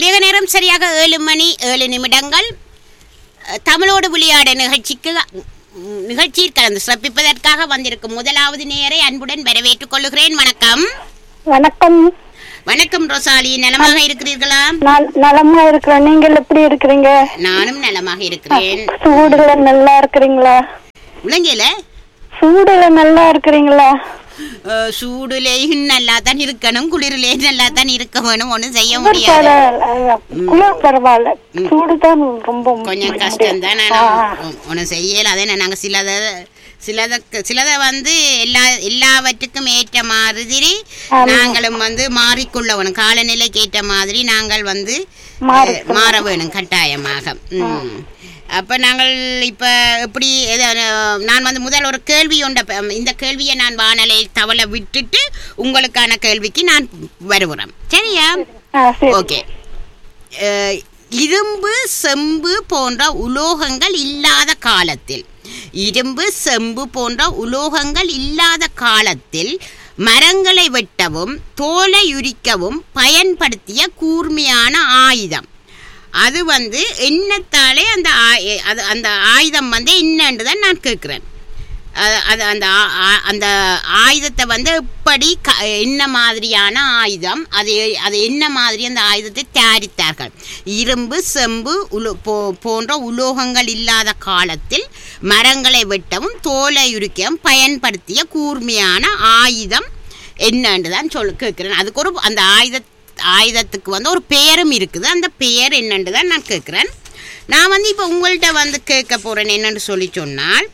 கலியக நேரம் சரியாக ஏழு மணி ஏழு நிமிடங்கள் அஹ், தமிழோடு விளையாட நிகழ்ச்சிக்கு ம், நிகழ்ச்சியில் கலந்து சிறப்பிப்பதற்காக வந்திருக்கும் முதலாவது நேரை அன்புடன் வரவேற்றுக் கொள்ளுகிறேன் வணக்கம் வணக்கம் வணக்கம் ரோசாலி நலமாக இருக்கிறீர்களா நான் நலமா இருக்கிறேன் நீங்கள் எப்படி இருக்கிறீங்க நானும் நலமாக இருக்கிறேன் சூடுல நல்லா இருக்கிறீங்களா உலங்கில சூடுல நல்லா இருக்கிறீங்களா சூடுலேயும் நல்லா தான் இருக்கணும் குளிரிலேயும் நல்லா தான் இருக்க வேணும் ஒன்றும் செய்ய முடியாது பரவாயில்ல குளிர் பரவாயில்ல சூடுதான் ரொம்ப கொஞ்சம் கஷ்டம் தான் ஒன்றும் செய்யல அதே நாங்கள் சிலதை சிலத சிலதை வந்து எல்லா எல்லாவற்றுக்கும் ஏற்ற மாதிரி நாங்களும் வந்து மாறிக்கொள்ளவணும் காலநிலைக்கு ஏற்ற மாதிரி நாங்கள் வந்து மாறி- அஹ், மாற வேணும் கட்டாயமாக ம். அப்ப நாங்கள் இப்ப எப்படி எது, அஹ், நான் வந்து முதல் ஒரு கேள்வி உண்ட இந்த கேள்வியை நான் வானலையில் தவள விட்டுட்டு உங்களுக்கான கேள்விக்கு நான் வருகிறேன் சரியா ஆ, சரி ஓகே அஹ், இரும்பு செம்பு போன்ற உலோகங்கள் இல்லாத காலத்தில் இரும்பு செம்பு போன்ற உலோகங்கள் இல்லாத காலத்தில் மரங்களை வெட்டவும் தோலை உரிக்கவும் பயன்படுத்திய கூர்மையான ஆயுதம் அது வந்து என்னத்தாலே அந்த ஆ- அது அந்த ஆயுதம் வந்து என்னன்னு தான் நான் கேட்குறேன் அது அது அந்த ஆ- ஆ- அந்த ஆயுதத்தை வந்து எப்படி க என்ன மாதிரியான ஆயுதம் அது அது என்ன மாதிரி அந்த ஆயுதத்தை தயாரித்தார்கள் இரும்பு செம்பு உலோ போ போன்ற உலோகங்கள் இல்லாத காலத்தில் மரங்களை வெட்டவும் தோலை உரிக்கவும் பயன்படுத்திய கூர்மையான ஆயுதம் என்னன்னு தான் சொல் கேட்குறேன் அதுக்கு ஒரு அந்த ஆயுத ஆயுதத்துக்கு வந்து ஒரு பெயரும் இருக்குது அந்த பெயர் என்னன்னு தான் நான் கேட்குறேன் நான் வந்து இப்போ உங்கள்கிட்ட வந்து கேட்க போகிறேன் என்னன்னு சொல்லி சொன்னால்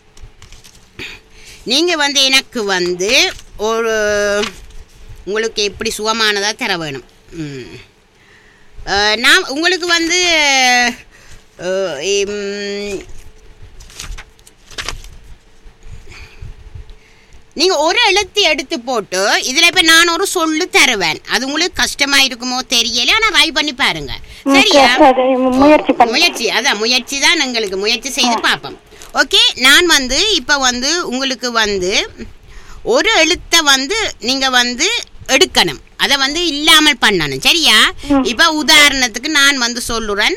நீங்கள் வந்து எனக்கு வந்து ஒரு உங்களுக்கு எப்படி சுகமானதாக தர வேணும் ம். அஹ், நான் உங்களுக்கு வந்து அஹ், இம், நீங்கள் ஒரு எழுத்து எடுத்து போட்டு இதில் இப்போ நான் ஒரு சொல்லு தருவேன் அது உங்களுக்கு கஷ்டமாக இருக்குமோ தெரியல ஆனால் ட்ரை பண்ணி பாருங்க சரியா சரி, முயற்சி பண்ண முயற்சி அதான் முயற்சி தான் எங்களுக்கு முயற்சி செய்து பார்ப்போம் ஓகே நான் வந்து இப்போ வந்து உங்களுக்கு வந்து ஒரு எழுத்தை வந்து நீங்கள் வந்து எடுக்கணும் அதை வந்து இல்லாமல் பண்ணணும் சரியா இப்போ உதாரணத்துக்கு நான் வந்து சொல்லுறேன்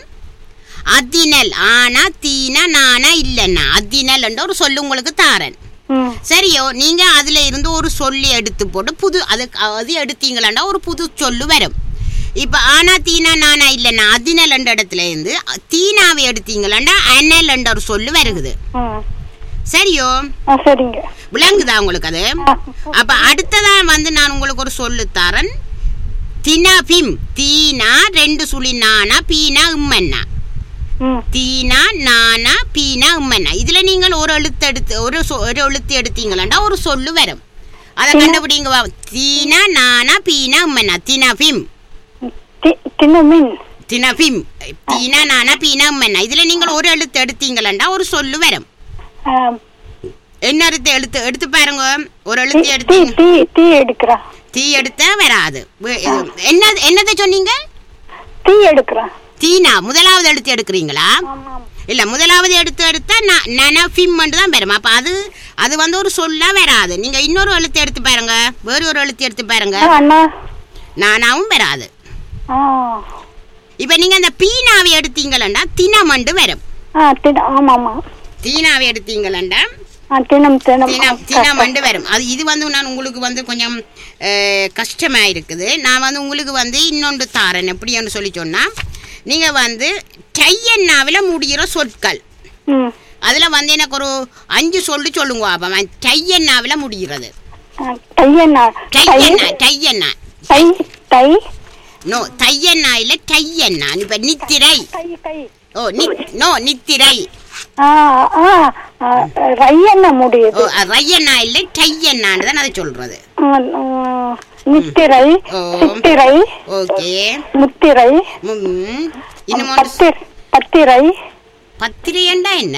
அதினல் ஆனா தீனா நானா இல்லைன்னா அதினல் என்ற ஒரு சொல்லு உங்களுக்கு தாரேன் ம் சரியோ நீங்க அதுல இருந்து ஒரு சொல்லி எடுத்து போட்டு புது அது அது எடுத்தீங்களாண்டா ஒரு புது சொல்லு வரும் இப்ப ஆனா தீனா நானா இல்லைன்னா அதினல் என்ற இடத்துல இருந்து தீனாவை எடுத்தீங்களாண்டா அனல் என்ற ஒரு சொல்லு வருகுது ம் சரியோ ஆ சரிங்க விளங்குதா உங்களுக்கு அது ஆ, அப்ப அடுத்ததா வந்து நான் உங்களுக்கு ஒரு சொல்லு தரேன் தினா பிம் தீனா ரெண்டு சுழி நானா பீனா உம்மன்னா ம் தீனா நானா பீனா உம்மன்னா இதுல நீங்கள் ஒரு எழுத்து எடுத்து ஒரு சொ- ஒரு எழுத்து எடுத்தீங்களாண்டா ஒரு சொல்லு வரும் அதை கண்டுபிடிங்க வா தீனா நானா பீனா உம்மன்னா தினா பிம் தி- தினமின் தினா பிம் தீனா நானா பீனா உம்மன்னா இதுல நீங்கள் ஒரு எழுத்து எடுத்தீங்களாண்டா ஒரு சொல்லு வரும் ஆ, என்ன எழுத்து எழுத்து எடுத்து பாருங்க ஒரு எழுத்து தி- தீ எடுத்தீங்க தீ தீ எடுக்கிறா தீ எடுத்தா வராது வே- இது- என்ன என்னதை சொன்னீங்க தீ எடுக்கிறா தீனா முதலாவது எழுத்து எடுக்கிறீங்களா ஆமாம் இல்ல முதலாவது எடுத்து எடுத்தா ந- நனஃபிம் தான் வரும் அப்ப அது அது வந்து ஒரு சொல்லா வராது நீங்க இன்னொரு எழுத்து எடுத்து பாருங்க வேறு ஒரு எழுத்து எடுத்து பாருங்க ஆ, அண்ணா நானாவும் வராது ஆ இப்ப நீங்க அந்த பீனாவை எடுத்தீங்களா தினமண்டு வரும் ஆ தின ஆமாம்மா தீனாவை எடுத்தீங்களா ஆ தினம் தினம் தினம் தினமண்டு வரும் அது இது வந்து நான் உங்களுக்கு வந்து கொஞ்சம் அஹ், கஷ்டமா இருக்குது நான் வந்து உங்களுக்கு வந்து இன்னொன்று தாரேன் எப்படின்னு சொல்லி சொன்னா நீங்க வந்து டையன்னாவில் முடிகிற சொற்கள் ம் அதுல வந்து எனக்கு ஒரு அஞ்சு சொல்லு சொல்லுங்க அப்ப டையன்னாவில் முடிகிறது ஆ, தையண்ணா தை டையண்ணா டையண்ணா தை தை நோ தையண்ணா இல்ல டையண்ணா இப்ப நித்திரை தை தை ஓ நி நோ நித்திரை ஆ ஆ ஆ, ரையண்ணா ஓ முடியுது ரையண்ணா இல்ல டையண்ணான்னு தான் அதை சொல்றது ஆ, ஆ, நித்திரை ஓ. சித்திரை ஓகே முத்திரை ம் இன்னும் ஒன்று பத்திர் பத்திரை பத்திரையண்டா என்ன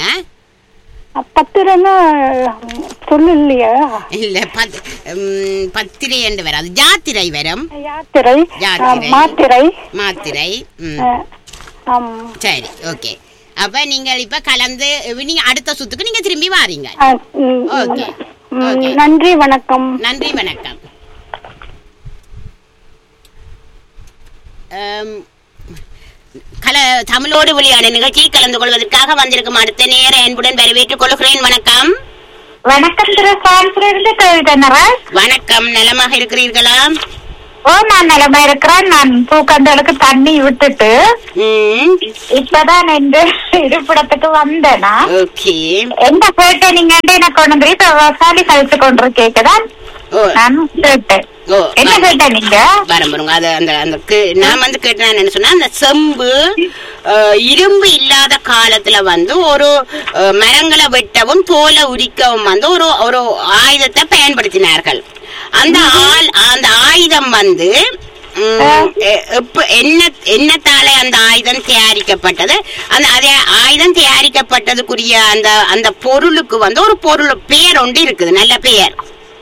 பத்திரன்னா சொல்லு இல்லையா இல்ல பத் ம், பத்திரை என்று வரும் அது ஜாத்திரை வரும் யாத்திரை ஆ, யாத்திரை. மாத்திரை மாத்திரை ம் ஆ, ஆம். சரி ஓகே அப்ப நீங்கள் இப்ப கலந்து நீங்க அடுத்த சுத்துக்கு நீங்க திரும்பி வாரீங்க ஆ, ம், ஓகே ம், ஓகே நன்றி வணக்கம் நன்றி வணக்கம் அம், கல தமிழோடு விளையாடு நிகழ்ச்சி கலந்து கொள்வதற்காக வந்திருக்கும் அடுத்த நேர அன்புடன் வரவேற்றுக் கொள்கிறேன் வணக்கம் வணக்கம் திரு சான்ஸ்ல இருந்து கவிதை நரஸ் வணக்கம் நலமாக இருக்கிறீர்களா ஓ நான் நிலைமை இருக்கிறேன் நான் பூக்கந்தலுக்கு தண்ணி விட்டுட்டு ம் இப்பதான் இந்த இருப்பிடத்துக்கு வந்தேனா ஓகே என்ன கேட்டேன் நீங்க எனக்கு கொண்டு வந்து இப்ப சாலி கழிச்சு கொண்டு கேக்குதான் ஓ நான் கேட்டேன் ஓ என்ன கேட்டேன் நீங்க வரம்புருங்க அது அந்த அந்த கு- நான் வந்து கேட்டேன் என்ன சொன்னா அந்த செம்பு அஹ், இரும்பு இல்லாத காலத்துல வந்து ஒரு அஹ், மரங்களை வெட்டவும் தோலை உரிக்கவும் வந்து ஒரு ஒரு ஆயுதத்தை பயன்படுத்தினார்கள் அந்த ஆள் அந்த ஆயுதம் வந்து ம், எ- எப்ப என்ன என்னத்தால அந்த ஆயுதம் தயாரிக்கப்பட்டது அந்த அதே ஆயுதம் தயாரிக்கப்பட்டதுக்குரிய அந்த அந்த பொருளுக்கு வந்து ஒரு பொருள் பேர் ஒன்று இருக்குது நல்ல பெயர்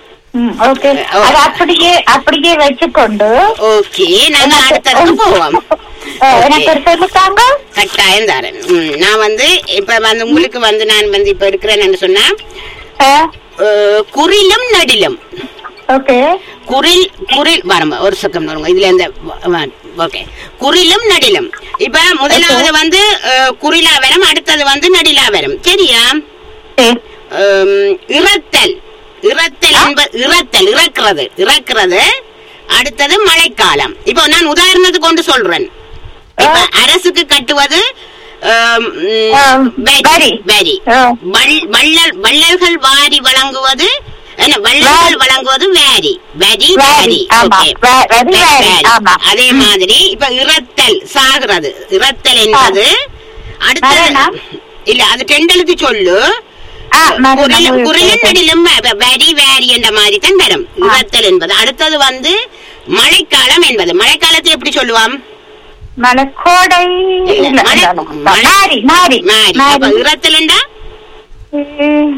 ஓகே ஓ. அது அப்படியே அப்படியே வச்சுக்கொண்டு ஓகே நாங்க அடுத்ததுக்கு போவோம் அஹ், எனக்கு ஒரு சொல்லித்தாங்க கட்டாயம் தரேன் ம், நான் வந்து இப்ப வந்து உங்களுக்கு வந்து நான் வந்து இப்ப இருக்கிறேன்னு சொன்னா அஹ், அஹ், குறிலும் நடிலும் ஓகே குறில் குறில் வரம்ப ஒரு செகண்ட் வருங்க இதுல இந்த ஓகே குறிலும் நடிலும் இப்ப முதலாவது வந்து அஹ், குறிலா வரும் அடுத்தது வந்து நடிலா வரும் சரியா சரி. அம், இறத்தல் இறத்தல் என்பது இறத்தல் இறக்குறது இறக்குறது அடுத்தது மழைக்காலம் இப்போ நான் உதாரணத்துக்கு கொண்டு சொல்றேன் இப்ப அரசுக்கு கட்டுவது ஆம், ம், ஆம், வரி, வரி. வரி ஆ. வள்- வள்ளல் வள்ளல்கள் வாரி வழங்குவது என்ன வள்ளல்கள் வழங்குவது வேரி வரி வரி, வேரி ஆமா. ஓகே வ- வரி, வே- வேரி, வேரி. ஆமா. அதே மாதிரி இப்ப இறத்தல் சாகிறது இறத்தல் என்பது அடுத்தது மரணம். இல்ல அது டெண்டலுக்கு சொல்லு ஆ, மரணம். குரலும் குரலும் நடிலும் வ- வரி வேரி என்ற மாதிரி தான் வரும் இறத்தல் என்பது அடுத்தது வந்து மழைக்காலம் என்பது மழைக்காலத்தை எப்படி சொல்லுவாம் மலைக்கோடை இல்ல, இல்ல, மலை- இல்ல, இல்ல. மலை- மாரி மாரி மாறி அப்ப மாரி இறத்தல்ண்டா உம்,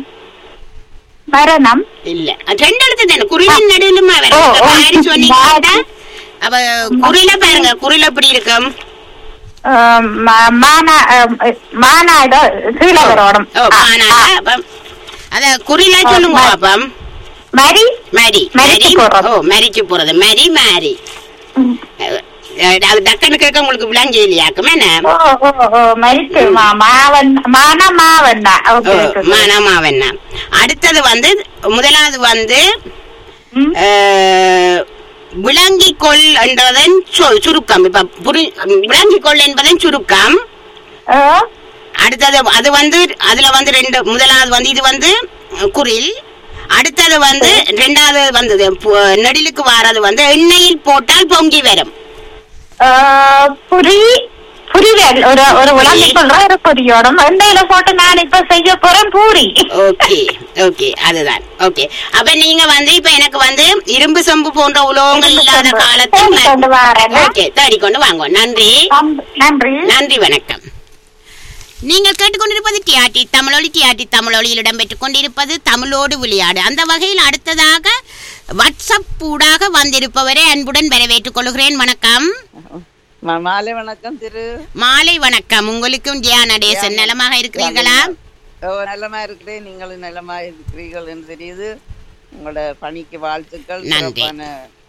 மரணம் இல்ல அது ரெண்டு எழுத்து தானே குரிலின் நடுலுமா ஓ, வரும் ஓ. மாதிரி சொன்னீங்கன்னா மாறி. அப்ப குரில பாருங்க குரில் எப்படி இருக்கும் ஆம், ம- மானா ஆம், மாநாடு கீழே வரணும் ஓ ஆ, பானாங்க ஆ. அப்ப அத குறிலா சொல்லுங்க மா- பாப்பம் மரி மரி மரிச்சு மரி போறது. ஓ மரிச்சு போறது மரி மாரி உம். அஹ், அது டக்குன்னு கேட்க உங்களுக்கு விளங்கி இல்லையாக்கும் என்ன ஓ ஓ ஓ மரிச்சு மா மாவன் மான மாவண்ணா ஓ ஓகே ஓகே. மானாமாவண்ணா அடுத்தது வந்து முதலாவது வந்து ம். அஹ், விளங்கிக் கொள் என்றதன் சொ- சுருக்கம் இப்ப புரி விளங்கிக் கொள் என்பதன் சுருக்கம் ஓ, அடுத்தது அது வந்து அதுல வந்து ரெண்டு முதலாவது வந்து இது வந்து குரில் அடுத்தது வந்து ரெண்டாவது வந்தது பு- நெடிலுக்கு வாரது வந்து எண்ணெயில் போட்டால் பொங்கி வரும் ஆ, புரி புரிவேல் ஒரு ஒரு உலகை சொல்ற ஒரு புரியோடும் எண்டையில போட்டு நான் இப்ப செய்ய போறேன் பூரி ஓகே ஓகே அதுதான் ஓகே அப்ப நீங்க வந்து இப்ப எனக்கு வந்து இரும்பு செம்பு போன்ற உலோகங்கள் இல்லாத காலத்தில் தேடி கொண்டு வாரேன். ஓகே தேடி கொண்டு வாங்க நன்றி நன்றி நன்றி வணக்கம் நீங்கள் கேட்டுக்கொண்டிருப்பது டிஆர்டி தமிழொலி டிஆர்டி தமிழொலியில் இடம்பெற்றுக் கொண்டிருப்பது தமிழோடு விளையாடு அந்த வகையில் அடுத்ததாக வாட்ஸ்அப் ஊடாக வந்திருப்பவரை அன்புடன் வரவேற்றுக் கொள்கிறேன் வணக்கம் ம- மாலை வணக்கம் திரு மாலை வணக்கம் உங்களுக்கும் ஜியா நடேசன் நலமாக இருக்கிறீர்களா ஓ நலமா இருக்கிறேன் நீங்களும் நலமா இருக்கிறீர்கள் என்று தெரியுது உங்களோட பணிக்கு வாழ்த்துக்கள் நன்றி. சிறப்பான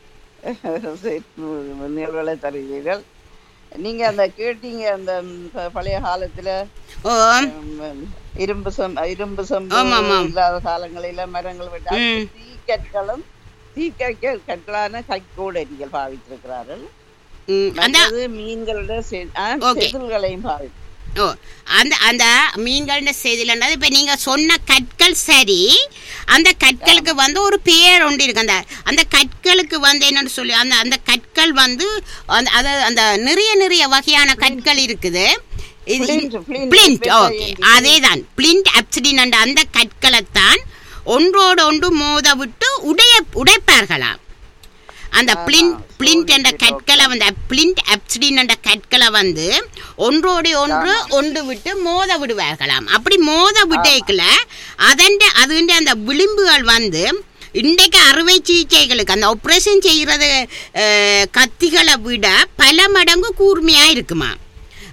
நிகழ்வுகளை தருகிறீர்கள் நீங்க அந்த கேட்டீங்க அந்த ம், ப- பழைய காலத்துல ஓ ம், இரும்பு சம் இரும்பு சம்பு ஆமா, ஆமா. இல்லாத காலங்களில மரங்கள் வெட்ட ம். தீக்கற்களும் தீக்கற்க கற்களான கைக்கோடரிகள் பாவித்திருக்கிறார்கள் ம், அந்த மற்றது மீன்களோட செ- ஆ, Okay. செதில்களையும் பாவி ஓ அந்த அந்த மீன்கள்ன்ற செய்தியிலன்றது இப்போ நீங்கள் சொன்ன கற்கள் சரி அந்த கற்களுக்கு வந்து ஒரு பேர் ஒன்று இருக்கு அந்த அந்த கற்களுக்கு வந்து என்னன்னு சொல்லி அந்த அந்த கற்கள் வந்து அந்த அதாவது அந்த நிறைய நிறைய வகையான கற்கள் இருக்குது இது Flint, flint, flint flint okay flint. அதே தான் பிளிண்ட் அப்சிடின் அந்த கற்களைத்தான் ஒன்றோடு ஒன்று மோத விட்டு உடைய உடைப்பார்களாம் அந்த பிளிண்ட் பிளிண்ட் என்ற கற்களை வந்து பிளிண்ட் அப்சிடின் என்ற கற்களை வந்து ஒன்றோடு ஒன்று ஒன்று விட்டு மோத விடுவார்களாம் அப்படி மோத விட்டேக்கல அதன் அதுண்ட அந்த விளிம்புகள் வந்து இன்றைக்கு அறுவை சிகிச்சைகளுக்கு அந்த ஆப்ரேஷன் செய்கிறது அஹ், கத்திகளை விட பல மடங்கு கூர்மையாக இருக்குமா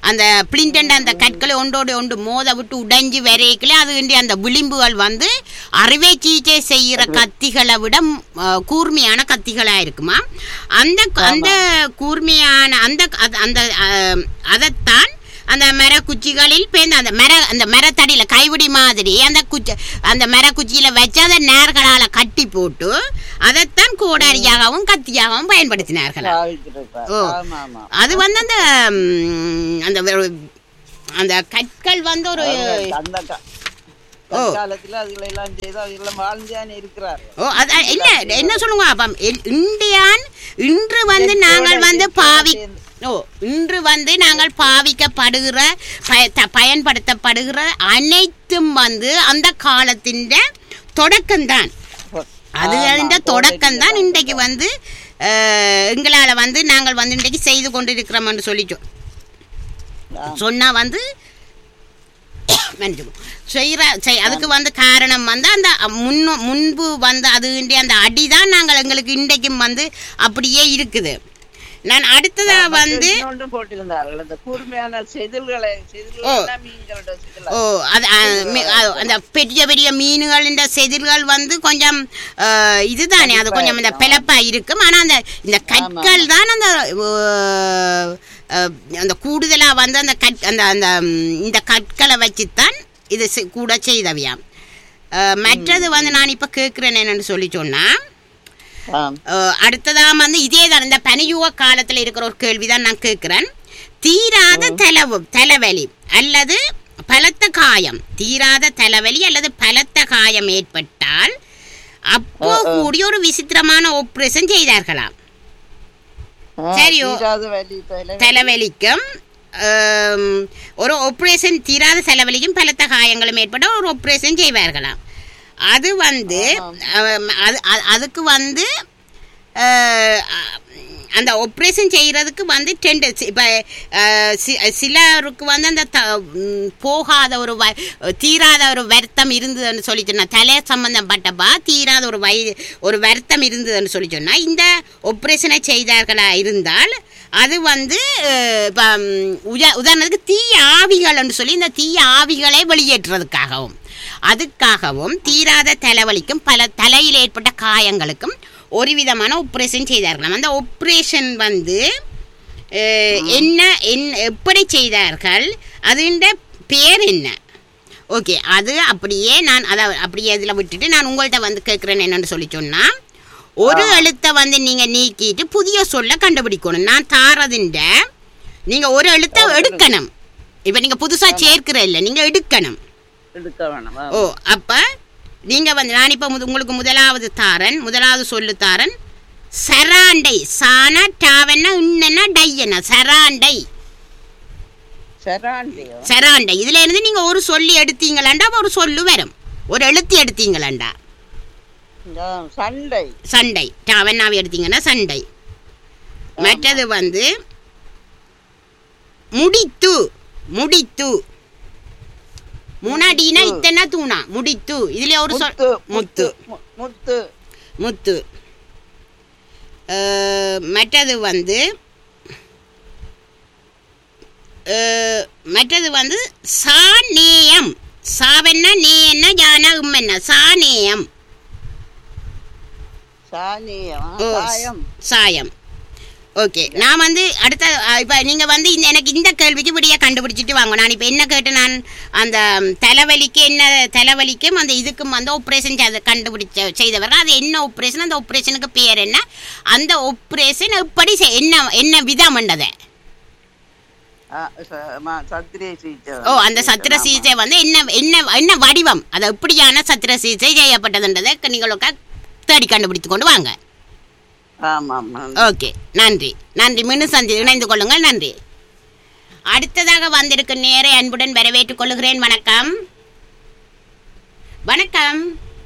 அந்த பிளிண்டன் அந்த கற்களை ஒன்றோடு ஒன்று மோத விட்டு உடைஞ்சு வரைக்கல அது வேண்டிய அந்த விளிம்புகள் வந்து அறுவை சிகிச்சை செய்கிற கத்திகளை விட அஹ், கூர்மையான கத்திகளா இருக்குமா அந்த அந்த கூர்மையான அந்த அது- அந்த அஹ், அதைத்தான் அந்த மரக்குச்சிகளில் பேர்ந்து அந்த மர அந்த மரத்தடியில கைவிடி மாதிரி அந்த குச்சி அந்த மரக்குச்சியில வச்சு அதை நேர்களால கட்டி போட்டு அதைத்தான் கோடாரியாகவும் கத்தியாகவும் பயன்படுத்தினார்களா பாவிச்சிருப்பார். ஓ. ஆமா ஆமா அது வந்து அந்த ம், அந்த வெ- அந்த கற்கள் வந்து ஒரு அவங்க அந்த கா- ஓ. காலத்துல அதுகளை எல்லாம் செய்து அதுகளை வாழ்ந்தானே இருக்கிறார் ஓ அது இல்ல என்ன சொல்லுங்க அப்ப இ- இந்தியான் இன்று வந்து நாங்கள் வந்து பாவி ஓ இன்று வந்து நாங்கள் பாவிக்கப்படுகிற பய- த- பயன்படுத்தப்படுகிற அனைத்தும் வந்து அந்த காலத்தின் தொடக்கம்தான் அது அந்த தொடக்கம் தான் இன்றைக்கு வந்து அஹ், எங்களால வந்து நாங்கள் வந்து இன்றைக்கு செய்து கொண்டிருக்கிறோம்னு சொல்லிட்டோம் சொன்னா வந்து மன்னிச்சுக்கோ. செய்கிற செய் அதுக்கு வந்து காரணம் வந்து அந்த முன்னு முன்பு வந்து அது அந்த அடிதான் நாங்கள் எங்களுக்கு இன்றைக்கும் வந்து அப்படியே இருக்குது நான் அடுத்ததா வந்து ஒன்றும் போட்டிருந்தார்கள் அந்த கூர்மையான செதில்களை செதில்கள் எல்லாம் மீன்களோட செதில் ஓ அது அ, மி- அ, அந்த பெரிய பெரிய மீன்கள் இந்த செதில்கள் வந்து கொஞ்சம் அ, இதுதானே அது கொஞ்சம் இந்த பிளப்பா இருக்கும் ஆனா அந்த இந்த கற்கள் தான் அந்த ஓ, அ, அந்த கூடுதலா வந்து அந்த கட் அந்த அந்த ம், இந்த கற்களை வச்சுத்தான் இது செ- கூட செய்தவையாம் அ, மற்றது வந்து நான் இப்ப கேட்கிறேன் என்னன்னு சொல்லி சொன்னா ஆம் அஹ் அடுத்ததா வந்து இதே தான் இந்த பனியுக காலத்துல இருக்கிற ஒரு கேள்விதான் நான் கேட்கிறேன் தீராத தலைவு தலைவலி அல்லது பலத்த காயம் தீராத தலைவலி அல்லது பலத்த காயம் ஏற்பட்டால் அப்போ கூடிய ஒரு விசித்திரமான ஆபரேஷன் செய்தார்களாம் ஆ, சரியோ. தீராத வலி தலை தலைவலிக்கும் ஆம், ஒரு ஆப்ரேஷன் தீராத தலைவலிக்கும் பலத்த காயங்களும் ஏற்பட்ட ஒரு ஆப்ரேஷன் செய்வார்களாம் அது வந்து ஆம், அது அது- அதுக்கு வந்து அஹ், அந்த ஆப்ரேஷன் செய்கிறதுக்கு வந்து டெண்டு இப்போ சிலருக்கு வந்து அந்த த ம், போகாத ஒரு வ தீராத ஒரு வருத்தம் இருந்ததுன்னு சொல்லி சொன்னா தலை சம்பந்தப்பட்டப்பா தீராத ஒரு வய ஒரு வருத்தம் இருந்ததுன்னு சொல்லி சொன்னா இந்த ஆப்ரேஷனை செய்தார்களா இருந்தால் அது வந்து அஹ், இப்ப, ம், உத- உதாரணத்துக்கு தீய ஆவிகள்னு சொல்லி இந்த தீய ஆவிகளை வெளியேற்றுறதுக்காகவும் அதுக்காகவும் தீராத தலைவலிக்கும் பல தலையில் ஏற்பட்ட காயங்களுக்கும் ஒரு விதமான ஆப்ரேஷன் செய்தார்களாம் அந்த ஆப்ரேஷன் வந்து அஹ், என்ன என் எப்படி செய்தார்கள் அதுன்ற பேர் என்ன ஓகே அது அப்படியே நான் அதை அப்படியே இதில் விட்டுட்டு நான் உங்கள்கிட்ட வந்து கேட்குறேன் என்னன்னு சொல்லி சொன்னா ஒரு எழுத்தை வந்து நீங்க நீக்கிட்டு புதிய சொல்ல கண்டுபிடிக்கணும் நான் தாரதுண்ட நீங்க ஒரு எழுத்தை எடுக்கணும் இப்ப நீங்க புதுசா சேர்க்கிற இல்ல நீங்க எடுக்கணும் எடுக்க வேணும் ஆ. ஓ அப்ப நீங்க வந்து நான் இப்ப முத- உங்களுக்கு முதலாவது தாரன் முதலாவது சொல்லு தாரன் சராண்டை சான டாவன்னா இன்னன்னா டையனா சராண்டை சராண்டியோ சராண்டை இதுல இருந்து நீங்க ஒரு சொல்லி எடுத்தீங்களாண்டா அப்ப ஒரு சொல்லு வரும் ஒரு எழுத்து எடுத்தீங்களாண்டா ஆ, சண்டை சண்டை டாவன்னாவை எடுத்தீங்கன்னா சண்டை மற்றது வந்து முடித்து முடித்து முன்னாடினா இத்தனை தூணா முடித்து இதுல ஒரு சொல் முத்து முத்து மு- முத்து முத்து அஹ், மற்றது வந்து அஹ், மற்றது வந்து சாநேயம் சாவென்ன நேயன்னா ஜான உம்மென்ன சாநேயம் சாணியம் ஓ, சாயம் சாயம் ஓகே நான் வந்து அடுத்த இப்போ நீங்கள் வந்து இந்த எனக்கு இந்த கேள்விக்கு விடிய கண்டுபிடிச்சிட்டு வாங்க நான் இப்போ என்ன கேட்டு நான் அந்த ம், தலைவலிக்கு என்ன தலைவலிக்கும் அந்த இதுக்கும் வந்து ஆப்ரேஷன் கண்டுபிடிச்ச செய்தவர்கள் அது என்ன ஆப்ரேஷன் அந்த ஆப்ரேஷனுக்கு பேர் என்ன அந்த ஆப்ரேஷன் எப்படி செய்- என்ன என்ன விதம் பண்ணதை ஆ, ச- ம- சத்திரிய சிகிச்சை ஓ அந்த சத்திர சிகிச்சை வந்து என்ன என்ன என்ன வடிவம் அது எப்படியான சத்திர சிகிச்சை செய்யப்பட்டதுன்றதை நீங்கள் ஒருக்கா தேடி கண்டுபிடித்து கொண்டு வாங்க ஆமாம் ஆமாம் ஓகே நன்றி நன்றி மீண்டும் சந்தி இணைந்து கொள்ளுங்கள் நன்றி அடுத்ததாக வந்திருக்கும் நேரை அன்புடன் வரவேற்றுக் கொள்கிறேன் வணக்கம் வணக்கம்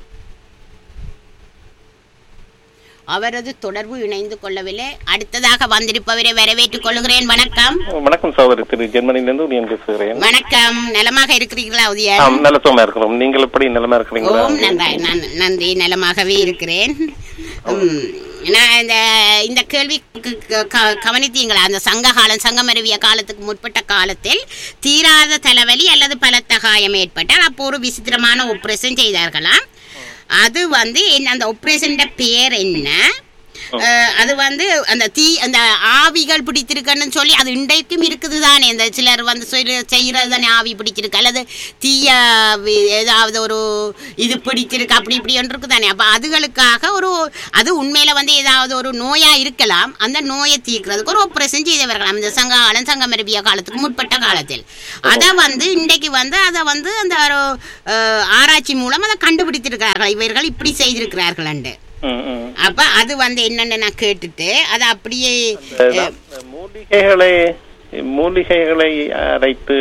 அவரது தொடர்பு இணைந்து கொள்ளவில்லை அடுத்ததாக வந்திருப்பவரை வரவேற்றுக் கொள்கிறேன் வணக்கம் வணக்கம் சகோதரி திரு ஜெர்மனிலிருந்து உதயன் பேசுகிறேன் வணக்கம் நலமாக இருக்கிறீர்களா உதயன் ஆம், நல்ல சுகமா இருக்கிறோம் நீங்கள் எப்படி நிலமா இருக்கிறீங்களா ஓம் நன்றி நான் நன்றி நலமாகவே இருக்கிறேன் ம், நான் இந்த இந்த கேள்வி க- க- க- கவனித்தீங்களா அந்த சங்க காலம் சங்கமருவிய காலத்துக்கு முற்பட்ட காலத்தில் தீராத தலைவலி அல்லது பலத்த காயம் ஏற்பட்டால் அப்போ ஒரு விசித்திரமான ஆப்ரேஷன் செய்தார்களாம் அது வந்து என்ன அந்த ஆப்ரேஷன் பேர் என்ன அஹ், அது வந்து அந்த தீ அந்த ஆவிகள் பிடித்திருக்குன்னு சொல்லி அது இன்றைக்கும் இருக்குது தானே இந்த சிலர் வந்து சொல்லி செய்கிறது தானே ஆவி பிடிச்சிருக்கு அல்லது தீய வி- ஏதாவது ஒரு இது பிடிச்சிருக்கு அப்படி இப்படி ஒன்று இருக்கு தானே அப்போ அதுகளுக்காக ஒரு அது உண்மையில வந்து ஏதாவது ஒரு நோயா இருக்கலாம் அந்த நோயை தீர்க்கிறதுக்கு ஒரு ஆப்ரேஷன் செய்தவர்களாம் இந்த சங்க காலம் சங்கமரபிய காலத்துக்கு முற்பட்ட காலத்தில் அதை வந்து இன்றைக்கு வந்து அதை வந்து அந்த ஒரு அஹ், ஆராய்ச்சி மூலம் அதை கண்டுபிடித்திருக்கிறார்கள் இவர்கள் இப்படி செய்திருக்கிறார்கள் ம், ம். அப்ப அது வந்து என்னன்னு நான் கேட்டுட்டு அதை அப்படியே இந்த மூலிகைகளை மூலிகைகளை அரைத்து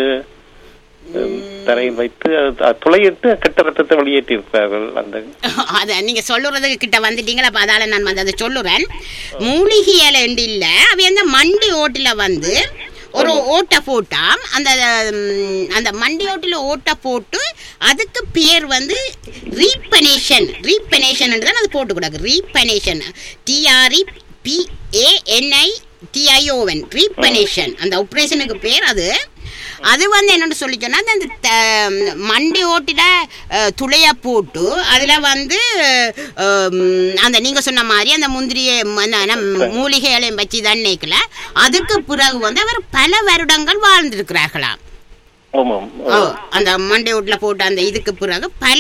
தரையில் வைத்து அது- அது துளையிட்டு கெட்ட ரத்தத்தை வெளியேற்றி இருக்கிறார்கள் அந்த அத நீங்க சொல்லுறது கிட்ட வந்துட்டீங்களா அப்ப அதால நான் வந்து அதை சொல்லுறேன் மூலிகையில இல்ல அவ அந்த மண்டி ஓட்டுல வந்து ஒரு ஓட்டை போட்டாம் அந்த ம், அந்த மண்டி ஓட்டுல ஓட்டை போட்டு அதுக்கு பேர் வந்து ரீபனேஷன் ரீபனேஷன் தான் அது போட்டு கூடாது ரீபனேஷன் டிஆர்இ பிஏஎன்ஐ டிஐஓஎன் ரீபனேஷன் அந்த ஆப்ரேஷனுக்கு பேர் அது அது வந்து என்னன்னு சொல்லி சொன்னா அந்த த- மண்டி ஓட்டில அஹ், துளைய போட்டு அதுல வந்து அஹ், அந்த நீங்க சொன்ன மாதிரி அந்த முந்திரிய ம- அந்த- அந்த மூலிகைகளையும் வச்சு தண்ணிக்கல அதுக்கு பிறகு வந்து அவர் பல வருடங்கள் வாழ்ந்திருக்கிறார்களாம் ஆமாம் ஓ, அந்த மண்டை ஓட்டில் போட்ட அந்த இதுக்கு பிறகு பல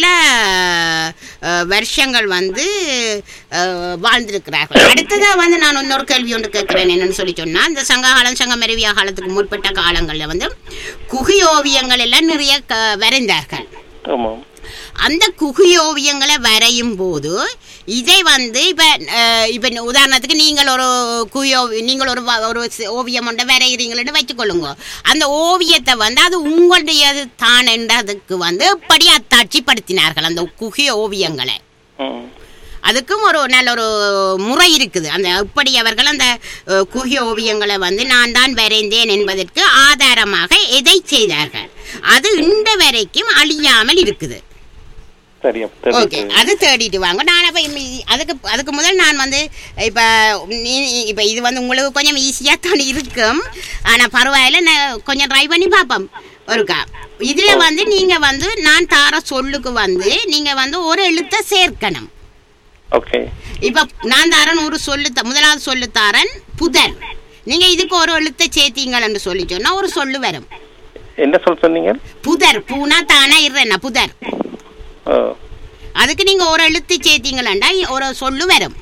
அஹ், வருஷங்கள் வந்து அஹ், வாழ்ந்திருக்கிறார்கள் அடுத்ததா வந்து நான் இன்னொரு கேள்வி ஒன்று கேட்கிறேன் என்னன்னு சொல்லி சொன்னா இந்த சங்ககாலம் சங்கமருவியா காலத்துக்கு முற்பட்ட காலங்களில் வந்து குகை ஓவியங்கள் எல்லாம் நிறைய க- வரைந்தார்கள் ஆமாம் அந்த குகை ஓவியங்களை வரையும் போது இதை வந்து இப்போ இப்போ உதாரணத்துக்கு நீங்கள் ஒரு குகை ஓவி நீங்கள் ஒரு வ- ஒரு சி- ஓவியம் ஒன்றை வரைகிறீங்களன்னு வச்சுக்கொள்ளுங்க அந்த ஓவியத்தை வந்து அது உங்களுடையது தான் என்றதுக்கு வந்து எப்படி அத்தாட்சிப்படுத்தினார்கள் அந்த குகை ஓவியங்களை ம் அதுக்கும் ஒரு நல்ல ஒரு முறை இருக்குது அந்த எப்படி அவர்கள் அந்த அஹ், குகை ஓவியங்களை வந்து நான் தான் வரைந்தேன் என்பதற்கு ஆதாரமாக எதை செய்தார்கள் அது இந்த வரைக்கும் அழியாமல் இருக்குது சரியா ஓகே தெரியுது அது தேடிட்டு வாங்க நான் அப்போ அதுக்கு அதுக்கு முதல் நான் வந்து இப்போ நீ இப்போ இது வந்து உங்களுக்கு கொஞ்சம் ஈஸியாக தான் இருக்கும் ஆனால் பரவாயில்ல நான் கொஞ்சம் ட்ரை பண்ணி பார்ப்போம் ஒருக்கா இதில் வந்து நீங்கள் வந்து நான் தார சொல்லுக்கு வந்து நீங்கள் வந்து ஒரு எழுத்தை சேர்க்கணும் ஓகே இப்போ நான் தாரன் ஒரு சொல்லு த- முதலாவது சொல்லு தாரன் புதர் நீங்கள் இதுக்கு ஒரு எழுத்தை சேர்த்தீங்கன்னு சொல்லி சொன்னால் ஒரு சொல்லு வரும் என்ன சொல் சொன்னீங்க புதர் பூனா தானா இருறேன்னா புதர் ஆ, அதுக்கு நீங்கள் ஒரு எழுத்து சேர்த்தீங்களா ஒரு சொல்லு வரும்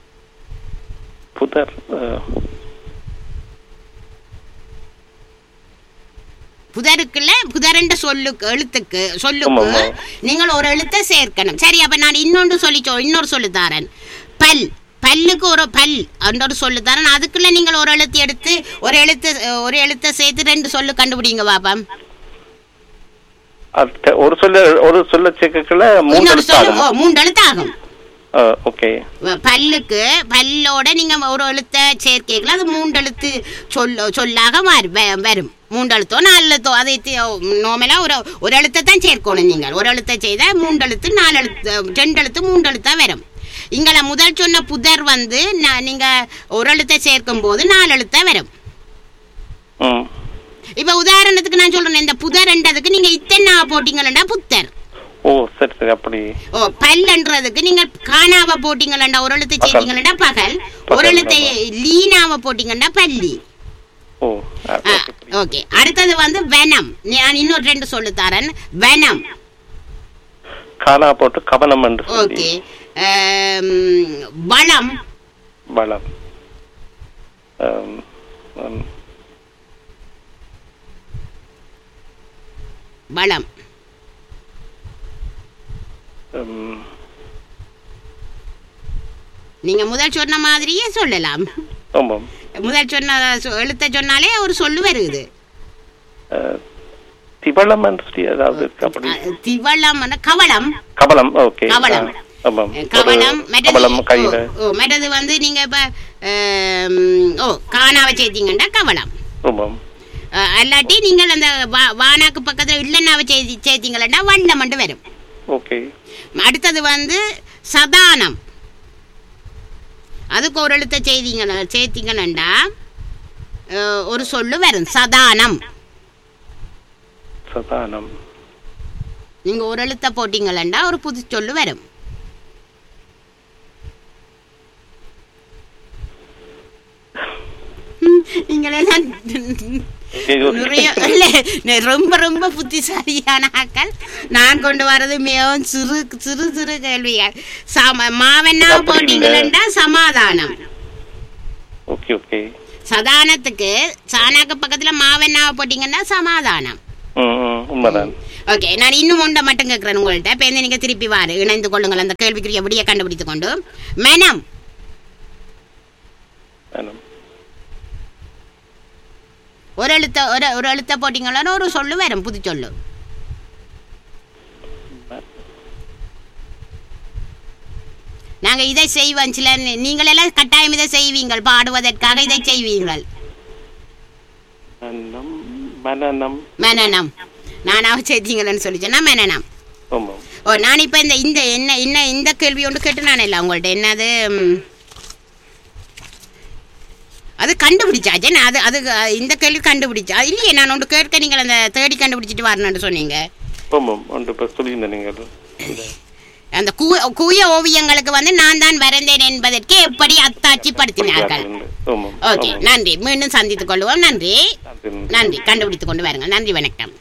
புதர் ஆ, புதருக்குள்ள புதரண்ட சொல்லுக்கு எழுத்துக்கு சொல்லுக்கு ஆமாம்மா. நீங்கள் ஒரு எழுத்தை சேர்க்கணும் சரி அப்ப நான் இன்னொன்று சொல்லி சொ- இன்னொரு சொல்லு தாரேன் பல் பல்லுக்கு ஒரு பல் இன்னொரு சொல்லு தாரேன் அதுக்குள்ள நீங்கள் ஒரு எழுத்து எடுத்து ஒரு எழுத்து ஒரு எழுத்தை சேர்த்து ரெண்டு சொல்லு கண்டுபிடிங்க பாப்பா அது ஒரு சொல்ல ஒரு சொல்ல சேர்க்கல மூணு இன்னொரு எழுத்து சொல்லு ஆகுமா? ஓ, மூன்று எழுத்து ஆகும் ஆ, ஓகே வ- பல்லுக்கு பல்லோட நீங்க ஒரு எழுத்தை சேர்க்கல அது மூன்று எழுத்து சொல்ல சொல்லாக மாறி வ- வரும் மூன்று எழுத்தோ நாலு எழுத்தோ அதை நோமலா ஒரு ஒரு எழுத்தை தான் சேர்க்கணும் நீங்கள் ஒரு எழுத்தை செய்தால் மூன்று எழுத்து நாலு எழுத்து ரெண்டு எழுத்து மூன்று எழுத்தா வரும் இங்களை முதல் சொன்ன புதர் வந்து ந- நீங்க ஒரு எழுத்தை சேர்க்கும் போது நாலு எழுத்தா வரும் ம் இப்ப உதாரணத்துக்கு நான் சொல்றேன் இந்த புதர்ன்றதுக்கு நீங்க இத்தனை போட்டீங்களா புத்தர் ஓ சரி சரி அப்படி ஓ பல்லன்றதுக்கு நீங்க காணாவ போட்டீங்களா ஒரு எழுத்து பகல். செய்தீங்களா பகல் ஒரு பகல், எழுத்தை லீனாவ போட்டீங்கன்னா பள்ளி ஓ ஆ, ஆ, ஓகே, புரியுது. ஓகே அடுத்தது வந்து வெனம் நான் இன்னொரு ரெண்டு சொல்லு தரேன் வெனம் காணா போட்டு கவனம் என்று சொல்லி ஓகே ஆம், வளம் பலம் ஆம், ஆம். வளம் ம், நீங்க முதல் சொன்ன மாதிரியே சொல்லலாம் ஆமாம் முதல் சொன்ன சொ- எழுத்த சொன்னாலே ஒரு சொல்லு வருது ஆ, திவளம் என்று சொல்லி ஏதாவது இருக்கு அப்படி அ, திவளம் கவளம் கவலம் ஓகே கவலம். ஆ, ஆமாம் கவளம் ஒரு மற்றது கவலம் கையில ஓ, ஓ மற்றது வந்து நீங்க இப்ப ஆம், ஓ காணாவ சேர்த்தீங்கன்னா கவளம் ஆமாம் அஹ், அல்லாட்டி நீங்கள் அந்த வா- வானாக்கு பக்கத்துல இல்லைன்னாவை சேர்த்தி சேர்த்தீங்களா வண்ணம் மட்டும் வரும் ஓகே அடுத்தது வந்து சதானம் அதுக்கு ஒரு எழுத்தை செய்தீங்க சேர்த்தீங்கன்னா அஹ், ஒரு சொல்லு வரும் சதானம் சதானம் நீங்க ஒரு எழுத்தை போட்டீங்களா ஒரு புது சொல்லு வரும் நீங்களெல்லாம் நிறைய இல்ல நெ- ரொம்ப ரொம்ப புத்திசாலியான ஆக்கள் நான் கொண்டு வர்றது மிகவும் சிறு சிறு சிறு கேள்விகள் சம மாவென்னா அப்படி போட்டீங்களா சமாதானம் ஓகே ஓகே சதானத்துக்கு சாணாக்கு பக்கத்துல மாவென்னாவை போட்டீங்கன்னா சமாதானம் ம் ம் உண்மைதான் ஓகே நான் இன்னும் ஒன்றை மட்டும் கேட்குறேன் உங்கள்கிட்ட இப்போ நீங்க திருப்பி வாரு இணைந்து கொள்ளுங்கள் அந்த கேள்விக்குரிய விடிய கண்டுபிடித்து கொண்டு மனம் வேணும் ஒரு எழுத்த ஒரு ஒரு எழுத்த போட்டீங்கன்னா ஒரு சொல்லு வரும் புது சொல்லு நாங்க இதை செய்வோம் சில நீங்கள் எல்லாம் கட்டாயம் இதை செய்வீங்கள் பாடுவதற்காக இதை செய்வீங்கள் மனம் மனநம் மனநம் நானாக சேர்த்தீங்களன்னு சொல்லி சொன்னா மனநம் ஆமாம் ஓ நான் இப்போ இந்த இந்த என்ன என்ன இந்த கேள்வி ஒன்று கேட்டு நான் இல்லை உங்கள்ட்ட என்னது ம், அது கண்டுபிடிச்சாச்சே நான் அது அது அஹ், இந்த கேள்வி கண்டுபிடிச்சா இல்லையே நான் ஒன்று கேட்க நீங்கள் அந்த தேடி கண்டுபிடிச்சிட்டு வரணும்னு சொன்னீங்க ஆமாம் ஒன்று இப்போ சொல்லியிருந்தேன் நீங்கள் அந்த கூ கூய ஓவியங்களுக்கு வந்து நான் தான் வரைந்தேன் என்பதற்கு எப்படி அத்தாட்சிப்படுத்தினார்கள் ஆமாம் ஓகே ஆமாம். நன்றி மீண்டும் சந்தித்துக் கொள்வோம் நன்றி நன்றி. நன்றி கண்டுபிடித்துக் கொண்டு வாருங்கள் நன்றி வணக்கம்